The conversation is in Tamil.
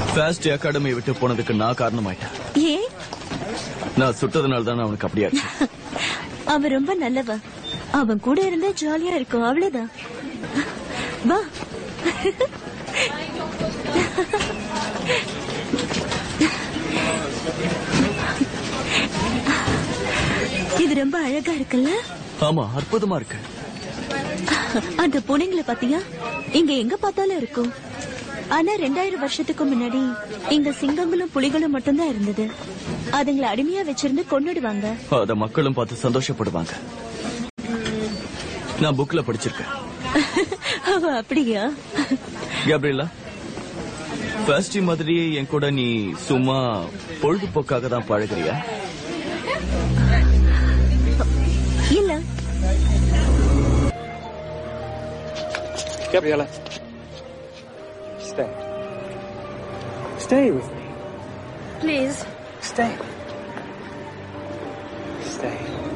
ஃபாஸ்ட் அகாடமி விட்டு போனதுக்கு நான் காரணமாயிட்டேன் ஏன் நான் சுட்டதுனால தான் அவனுக்கு அப்படியாச்சு அவன் ரொம்ப நல்லவன் அவன் கூட இருந்தா ஜாலியா இருக்கும் அவ்வளவுதான் வா இது ரொம்ப அழகா இருக்குல்ல ஆமா அற்புதமா இருக்கு அந்த பூனைங்களை பாத்தியா இங்க எங்க பார்த்தாலும் இருக்கும் ஆனா ரெண்டாயிரம் வருஷத்துக்கு முன்னாடி இங்க சிங்கங்களும் புலிகளும் மட்டும்தான் இருந்தது அதுங்களை அடிமையா வச்சிருந்து கொன்னுடுவாங்க அத மக்களும் பார்த்து சந்தோஷப்படுவாங்க நான் புக்ல படிச்சிருக்கேன் அவ அப்படியா கேப்ரியலா ஃபர்ஸ்ட் மாதிரியே என் கூட நீ சும்மா பொழுதுபோக்காக தான் பழகுறியா இல்ல Gabriella. Stay. Stay with me. Please Stay. Stay.